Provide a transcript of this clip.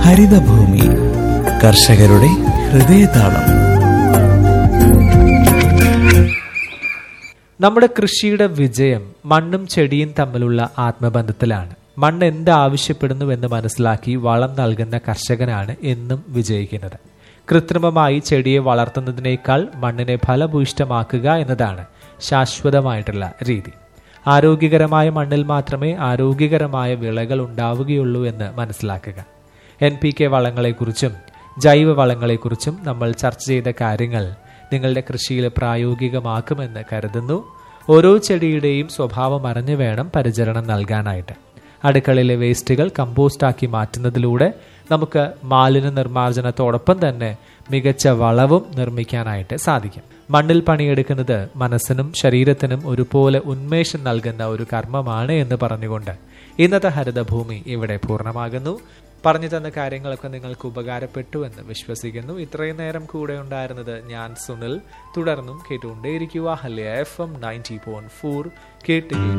ഹരിതഭൂമി കർഷകരുടെ ഹൃദയതാളം നമ്മുടെ കൃഷിയുടെ വിജയം മണ്ണും ചെടിയും തമ്മിലുള്ള ആത്മബന്ധത്തിലാണ് മണ്ണ് എന്ത് ആവശ്യപ്പെടുന്നുവെന്ന് മനസ്സിലാക്കി വളം നൽകുന്ന കർഷകനാണ് എന്നും വിജയിക്കുന്നത് കൃത്രിമമായി ചെടിയെ വളർത്തുന്നതിനേക്കാൾ മണ്ണിനെ ഫലഭൂയിഷ്ടമാക്കുക എന്നതാണ് ശാശ്വതമായിട്ടുള്ള രീതി ആരോഗ്യകരമായ മണ്ണിൽ മാത്രമേ ആരോഗ്യകരമായ വിളകൾ ഉണ്ടാവുകയുള്ളൂ എന്ന് മനസ്സിലാക്കുക എൻ പി കെ വളങ്ങളെക്കുറിച്ചും ജൈവ വളങ്ങളെക്കുറിച്ചും നമ്മൾ ചർച്ച ചെയ്ത കാര്യങ്ങൾ നിങ്ങളുടെ കൃഷിയിൽ പ്രായോഗികമാക്കുമെന്ന് കരുതുന്നു ഓരോ ചെടിയുടെയും സ്വഭാവം അറിഞ്ഞു വേണം പരിചരണം നൽകാനായിട്ട് അടുക്കളയിലെ വേസ്റ്റുകൾ കമ്പോസ്റ്റാക്കി മാറ്റുന്നതിലൂടെ നമുക്ക് മാലിന്യ നിർമ്മാർജ്ജനത്തോടൊപ്പം തന്നെ മികച്ച വളവും നിർമ്മിക്കാനായിട്ട് സാധിക്കും മണ്ണിൽ പണിയെടുക്കുന്നത് മനസ്സിനും ശരീരത്തിനും ഒരുപോലെ ഉന്മേഷം നൽകുന്ന ഒരു കർമ്മമാണ് എന്ന് പറഞ്ഞുകൊണ്ട് ഇന്നത്തെ ഹരിതഭൂമി ഇവിടെ പൂർണ്ണമാകുന്നു പറഞ്ഞു തന്ന കാര്യങ്ങളൊക്കെ നിങ്ങൾക്ക് ഉപകാരപ്പെട്ടു എന്ന് വിശ്വസിക്കുന്നു ഇത്രയും നേരം കൂടെ ഉണ്ടായിരുന്നത് ഞാൻ സുനിൽ തുടർന്നും കേട്ടുകൊണ്ടേയിരിക്കുക ഹല്യ F M ninety point four കേട്ട് കേട്ട്